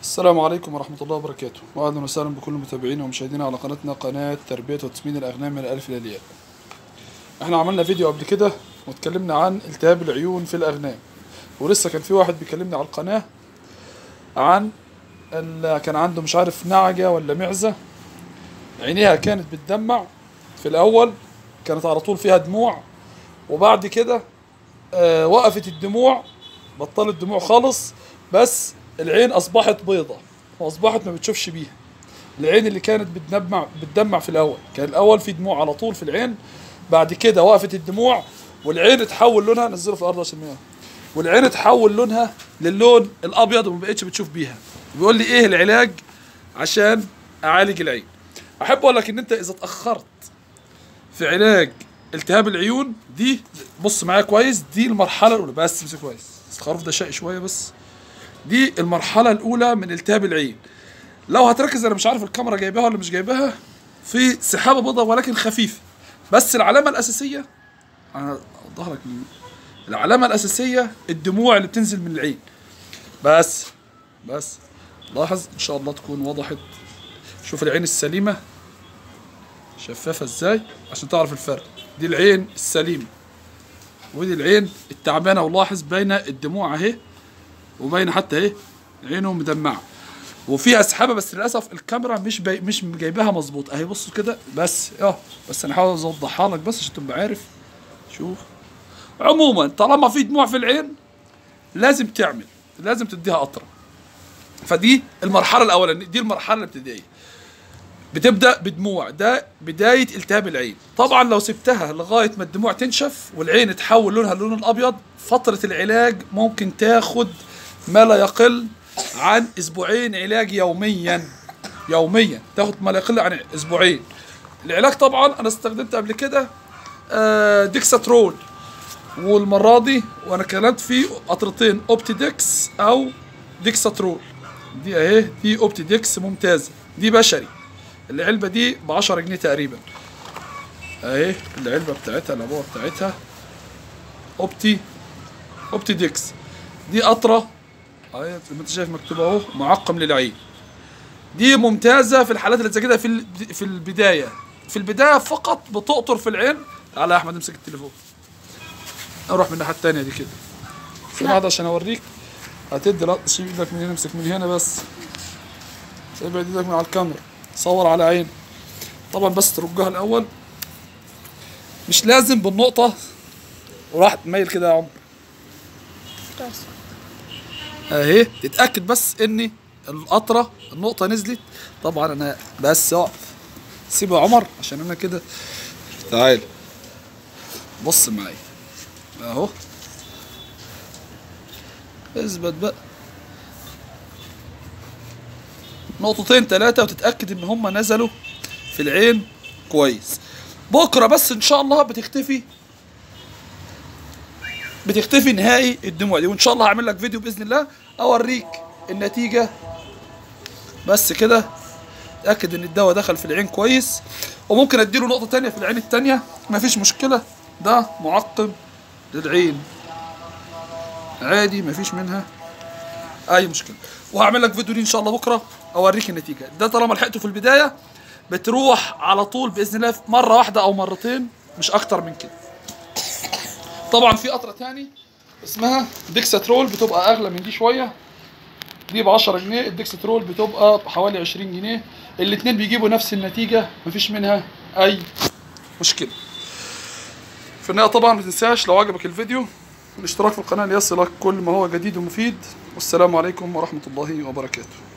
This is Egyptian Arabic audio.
السلام عليكم ورحمة الله وبركاته وأهلا وسهلا بكل متابعينا ومشاهدينا على قناتنا قناة تربية وتسمين الأغنام من الألف إلى الياء احنا عملنا فيديو قبل كده واتكلمنا عن التهاب العيون في الأغنام ولسه كان في واحد بيكلمني على القناة عن ال- كان عنده مش عارف نعجة ولا معزة عينيها كانت بتدمع في الأول كانت على طول فيها دموع وبعد كده آه وقفت الدموع بطلت دموع خالص بس العين اصبحت بيضة واصبحت ما بتشوفش بيها العين اللي كانت بتدمع بتدمع في الاول كان الاول في دموع على طول في العين بعد كده وقفت الدموع والعين اتحول لونها نزله في الارض عشان ما والعين اتحول لونها للون الابيض وما بقتش بتشوف بيها بيقول لي ايه العلاج عشان اعالج العين احب اقول لك ان انت اذا اتاخرت في علاج التهاب العيون دي بص معايا كويس دي المرحله الاولى بس امسك كويس الخروف ده شقي شويه بس دي المرحله الاولى من التهاب العين لو هتركز انا مش عارف الكاميرا جايباها ولا مش جايباها في سحابه بيضاء ولكن خفيفه بس العلامه الاساسيه انا اوضح لك العلامه الاساسيه الدموع اللي بتنزل من العين بس بس لاحظ ان شاء الله تكون وضحت شوف العين السليمه شفافه ازاي عشان تعرف الفرق دي العين السليمه ودي العين التعبانه ولاحظ باينه الدموع اهي وباينه حتى اهي عينه مدمعه وفيها سحابه بس للاسف الكاميرا مش بي مش جايباها مظبوط اهي بصوا كده بس اه بس انا هحاول اوضحها لك بس عشان تبقى عارف شوف عموما طالما في دموع في العين لازم تعمل لازم تديها قطره فدي المرحله الاولانيه دي المرحله الابتدائيه بتبدا بدموع ده بدايه التهاب العين طبعا لو سبتها لغايه ما الدموع تنشف والعين تحول لونها للون الابيض فتره العلاج ممكن تاخد ما لا يقل عن اسبوعين علاج يوميا يوميا تاخد ما لا يقل عن اسبوعين العلاج طبعا انا استخدمت قبل كده آه، ديكساترول والمره دي وانا كلمت فيه قطرتين اوبتيدكس او ديكساترول دي اهي دي اوبتيدكس ممتازه دي بشري العلبه دي ب 10 جنيه تقريبا اهي العلبه بتاعتها العبوه بتاعتها اوبتي اوبتي ديكس دي قطره اهي زي ما انت شايف مكتوب اهو معقم للعين دي ممتازه في الحالات اللي زي كده في ال- في البدايه في البدايه فقط بتقطر في العين تعالى يا احمد امسك التليفون اروح من الناحيه التانيه دي كده سيبها ده عشان اوريك هتدي لا شيل ايدك من هنا امسك من هنا بس ابعد ايدك من على الكاميرا صور على عين طبعا بس ترجها الاول مش لازم بالنقطه وراح تميل كده يا عمر اهي تتاكد بس ان القطره النقطه نزلت طبعا انا بس اقف سيبه يا عمر عشان انا كده تعال بص معايا اهو اثبت بقى نقطتين ثلاثة وتتأكد إن هما نزلوا في العين كويس بكرة بس إن شاء الله بتختفي بتختفي نهائي الدموع دي وإن شاء الله هعمل لك فيديو بإذن الله أوريك النتيجة بس كده اتأكد إن الدواء دخل في العين كويس وممكن أديله نقطة تانية في العين التانية مفيش مشكلة ده معقم للعين عادي مفيش منها اي مشكله وهعمل لك فيديو ليه ان شاء الله بكره اوريك النتيجه ده طالما لحقته في البدايه بتروح على طول باذن الله في مره واحده او مرتين مش اكتر من كده طبعا في قطره تاني اسمها ديكساترول بتبقى اغلى من دي شويه دي ب 10 جنيه الديكساترول بتبقى بحوالي 20 جنيه الاتنين بيجيبوا نفس النتيجه مفيش منها اي مشكله في النهايه طبعا ما تنساش لو عجبك الفيديو الاشتراك في القناه ليصلك كل ما هو جديد ومفيد والسلام عليكم ورحمه الله وبركاته